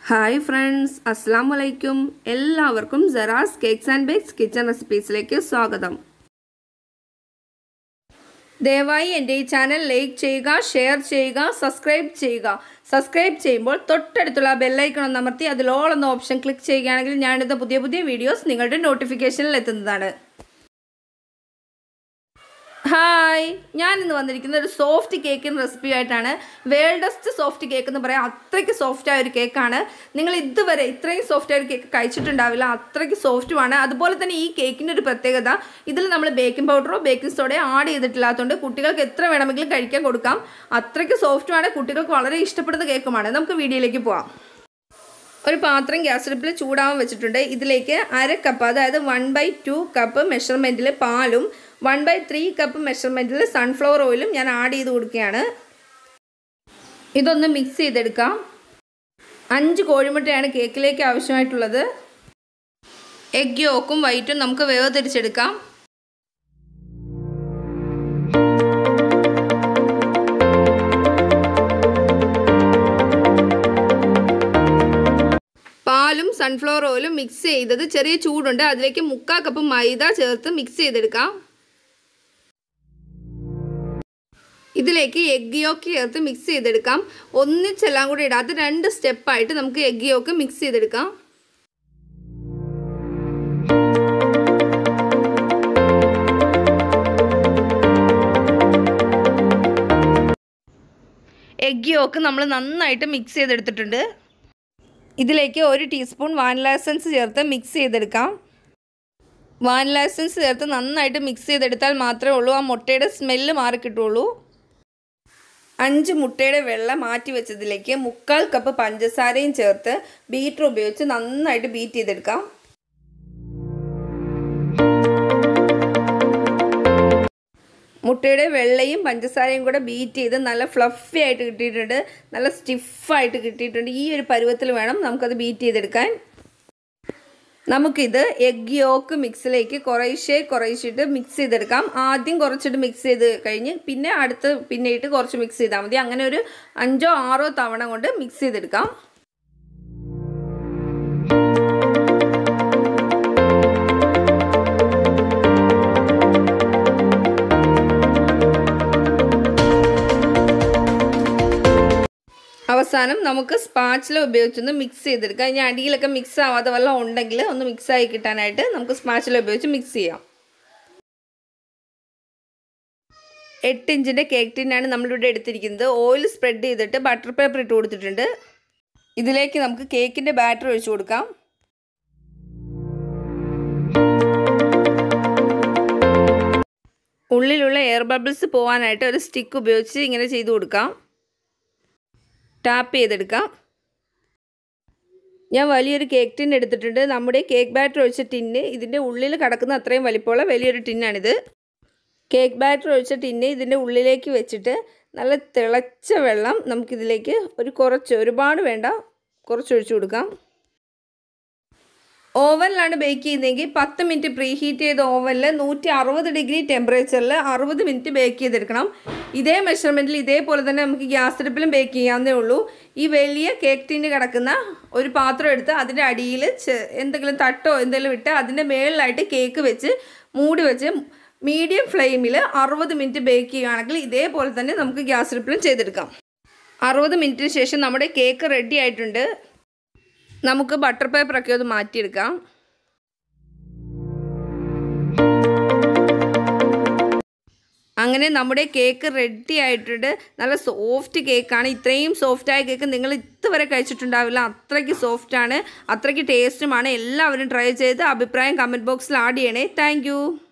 hi friends അസ്സാം വലൈക്കും എല്ലാവർക്കും ജറാസ് കേക്ക്സ് ആൻഡ് ബേക്സ് കിച്ചൺ റെസിപ്പീസിലേക്ക് സ്വാഗതം ദയവായി എൻ്റെ ഈ ചാനൽ ലൈക്ക് ചെയ്യുക ഷെയർ ചെയ്യുക സബ്സ്ക്രൈബ് ചെയ്യുക സബ്സ്ക്രൈബ് ചെയ്യുമ്പോൾ തൊട്ടടുത്തുള്ള ബെല്ലൈക്കൺ ഒന്ന് അമർത്തി അതിൽ ഓൾ എന്ന ഓപ്ഷൻ ക്ലിക്ക് ചെയ്യുകയാണെങ്കിൽ ഞാനിടുന്ന പുതിയ പുതിയ വീഡിയോസ് നിങ്ങളുടെ നോട്ടിഫിക്കേഷനിൽ എത്തുന്നതാണ് ഹായ് ഞാൻ ഇന്ന് വന്നിരിക്കുന്നത് ഒരു സോഫ്റ്റ് കേക്കിൻ്റെ റെസിപ്പി ആയിട്ടാണ് വേൾഡസ്റ്റ് സോഫ്റ്റ് കേക്ക് എന്ന് പറയാം അത്രയ്ക്ക് സോഫ്റ്റ് ആയ ഒരു കേക്കാണ് നിങ്ങൾ ഇതുവരെ ഇത്രയും സോഫ്റ്റ് ആയ ഒരു കേക്ക് കഴിച്ചിട്ടുണ്ടാവില്ല അത്രയ്ക്ക് സോഫ്റ്റുമാണ് അതുപോലെ തന്നെ ഈ കേക്കിൻ്റെ ഒരു പ്രത്യേകത ഇതിൽ നമ്മൾ ബേക്കിംഗ് പൗഡറോ ബേക്കിംഗ് സോഡയോ ആഡ് ചെയ്തിട്ടില്ലാത്തതുകൊണ്ട് കുട്ടികൾക്ക് എത്ര വേണമെങ്കിലും കഴിക്കാൻ കൊടുക്കാം അത്രയ്ക്ക് സോഫ്റ്റുമാണ് കുട്ടികൾക്ക് വളരെ ഇഷ്ടപ്പെടുന്ന കേക്കുമാണ് നമുക്ക് വീഡിയോയിലേക്ക് പോവാം ഒരു പാത്രം ഗ്യാസ് അടുപ്പിൽ ചൂടാവാൻ വെച്ചിട്ടുണ്ട് ഇതിലേക്ക് അര കപ്പ് അതായത് വൺ ബൈ ടു കപ്പ് മെഷർമെൻറ്റിൽ പാലും വൺ ബൈ ത്രീ കപ്പ് മെഷർമെൻറ്റിൽ സൺഫ്ലവർ ഓയിലും ഞാൻ ആഡ് ചെയ്ത് കൊടുക്കുകയാണ് ഇതൊന്ന് മിക്സ് ചെയ്തെടുക്കാം അഞ്ച് കോഴിമുട്ടയാണ് കേക്കിലേക്ക് ആവശ്യമായിട്ടുള്ളത് എഗ് യോക്കും വൈറ്റും നമുക്ക് വേർതിരിച്ചെടുക്കാം പാലും സൺഫ്ലവർ ഓയിലും മിക്സ് ചെയ്തത് ചെറിയ ചൂടുണ്ട് അതിലേക്ക് മുക്കാൽ കപ്പ് മൈദ ചേർത്ത് മിക്സ് ചെയ്തെടുക്കാം ഇതിലേക്ക് എഗ് യോക്ക് ചേർത്ത് മിക്സ് ചെയ്തെടുക്കാം ഒന്നിച്ചെല്ലാം കൂടി ഇടാതെ രണ്ട് സ്റ്റെപ്പായിട്ട് നമുക്ക് എഗ് യോക്ക് മിക്സ് ചെയ്തെടുക്കാം എഗ് യോക്ക് നമ്മൾ നന്നായിട്ട് മിക്സ് ചെയ്തെടുത്തിട്ടുണ്ട് ഇതിലേക്ക് ഒരു ടീസ്പൂൺ വാനില എസൻസ് ചേർത്ത് മിക്സ് ചെയ്തെടുക്കാം വാനില എസൻസ് ചേർത്ത് നന്നായിട്ട് മിക്സ് ചെയ്തെടുത്താൽ മാത്രമേ ഉള്ളൂ ആ മുട്ടയുടെ സ്മെല്ല് മാറിക്കിട്ടുള്ളൂ അഞ്ച് മുട്ടയുടെ വെള്ള മാറ്റി വെച്ചതിലേക്ക് മുക്കാൽ കപ്പ് പഞ്ചസാരയും ചേർത്ത് ബീറ്റർ ഉപയോഗിച്ച് നന്നായിട്ട് ബീറ്റ് ചെയ്തെടുക്കാം മുട്ടയുടെ വെള്ളയും പഞ്ചസാരയും കൂടെ ബീറ്റ് ചെയ്ത് നല്ല ഫ്ലഫി ആയിട്ട് കിട്ടിയിട്ടുണ്ട് നല്ല സ്റ്റിഫായിട്ട് കിട്ടിയിട്ടുണ്ട് ഈ ഒരു പരുവത്തിൽ വേണം നമുക്കത് ബീറ്റ് ചെയ്തെടുക്കാൻ നമുക്കിത് എഗ് യോക്ക് മിക്സിലേക്ക് കുറേശ്ശെ കുറേശ്ശിട്ട് മിക്സ് ചെയ്തെടുക്കാം ആദ്യം കുറച്ചിട്ട് മിക്സ് ചെയ്ത് കഴിഞ്ഞ് പിന്നെ അടുത്ത് പിന്നെ ഇട്ട് കുറച്ച് മിക്സ് ചെയ്താൽ മതി അങ്ങനെ ഒരു അഞ്ചോ ആറോ തവണ കൊണ്ട് മിക്സ് ചെയ്തെടുക്കാം അവസാനം നമുക്ക് സ്പാച്ചില ഉപയോഗിച്ചൊന്ന് മിക്സ് ചെയ്തെടുക്കാം ഇനി അടിയിലൊക്കെ മിക്സ് ആവാതെ വല്ലതും ഉണ്ടെങ്കിൽ ഒന്ന് മിക്സ് ആയി കിട്ടാനായിട്ട് നമുക്ക് സ്പാച്ചില ഉപയോഗിച്ച് മിക്സ് ചെയ്യാം എട്ട് ഇഞ്ചിൻ്റെ കേക്ക് ടിന്നാണ് നമ്മളിവിടെ എടുത്തിരിക്കുന്നത് ഓയിൽ സ്പ്രെഡ് ചെയ്തിട്ട് ബട്ടർ പേപ്പർ ഇട്ട് കൊടുത്തിട്ടുണ്ട് ഇതിലേക്ക് നമുക്ക് കേക്കിൻ്റെ ബാറ്റർ ഒഴിച്ചു കൊടുക്കാം ഉള്ളിലുള്ള എയർ ബബിൾസ് പോകാനായിട്ട് ഒരു സ്റ്റിക്ക് ഉപയോഗിച്ച് ഇങ്ങനെ ചെയ്ത് കൊടുക്കാം ടാപ്പ് ചെയ്തെടുക്കാം ഞാൻ വലിയൊരു കേക്ക് ടിൻ എടുത്തിട്ടുണ്ട് നമ്മുടെ കേക്ക് ബാറ്റർ ഒഴിച്ച ടിന്ന് ഇതിൻ്റെ ഉള്ളിൽ കിടക്കുന്ന അത്രയും വലിപ്പമുള്ള വലിയൊരു ടിന്നാണിത് കേക്ക് ബാറ്റർ ഒഴിച്ച ടിന്ന് ഇതിൻ്റെ ഉള്ളിലേക്ക് വെച്ചിട്ട് നല്ല തിളച്ച വെള്ളം നമുക്കിതിലേക്ക് ഒരു കുറച്ച് ഒരുപാട് വേണ്ട കുറച്ച് ഒഴിച്ചു കൊടുക്കാം ഓവനിലാണ് ബേക്ക് ചെയ്യുന്നതെങ്കിൽ പത്ത് മിനിറ്റ് പ്രീ ഹീറ്റ് ചെയ്ത ഓവനിൽ നൂറ്റി അറുപത് ഡിഗ്രി ടെമ്പറേച്ചറിൽ അറുപത് മിനിറ്റ് ബേക്ക് ചെയ്തെടുക്കണം ഇതേ മെഷർമെൻറ്റിൽ ഇതേപോലെ തന്നെ നമുക്ക് ഗ്യാസ് അടുപ്പിലും ബേക്ക് ചെയ്യാവുന്നേ ഉള്ളൂ ഈ വലിയ കേക്ക് ടീന് കിടക്കുന്ന ഒരു പാത്രം എടുത്ത് അതിൻ്റെ അടിയിൽ എന്തെങ്കിലും തട്ടോ എന്തെങ്കിലും ഇട്ട് അതിൻ്റെ മേളിലായിട്ട് കേക്ക് വെച്ച് മൂടി വെച്ച് മീഡിയം ഫ്ലെയിമിൽ അറുപത് മിനിറ്റ് ബേക്ക് ചെയ്യുകയാണെങ്കിൽ ഇതേപോലെ തന്നെ നമുക്ക് ഗ്യാസ് അടുപ്പിലും ചെയ്തെടുക്കാം അറുപത് മിനിറ്റിന് ശേഷം നമ്മുടെ കേക്ക് റെഡി ആയിട്ടുണ്ട് നമുക്ക് ബട്ടർ പേപ്പറൊക്കെ ഒന്ന് മാറ്റിയെടുക്കാം അങ്ങനെ നമ്മുടെ കേക്ക് റെഡി ആയിട്ടുണ്ട് നല്ല സോഫ്റ്റ് കേക്കാണ് ഇത്രയും സോഫ്റ്റായ കേക്ക് നിങ്ങൾ ഇതുവരെ കഴിച്ചിട്ടുണ്ടാവില്ല അത്രയ്ക്ക് സോഫ്റ്റാണ് അത്രയ്ക്ക് ടേസ്റ്റുമാണ് എല്ലാവരും ട്രൈ ചെയ്ത് അഭിപ്രായം കമൻറ്റ് ബോക്സിൽ ആഡ് ചെയ്യണേ താങ്ക്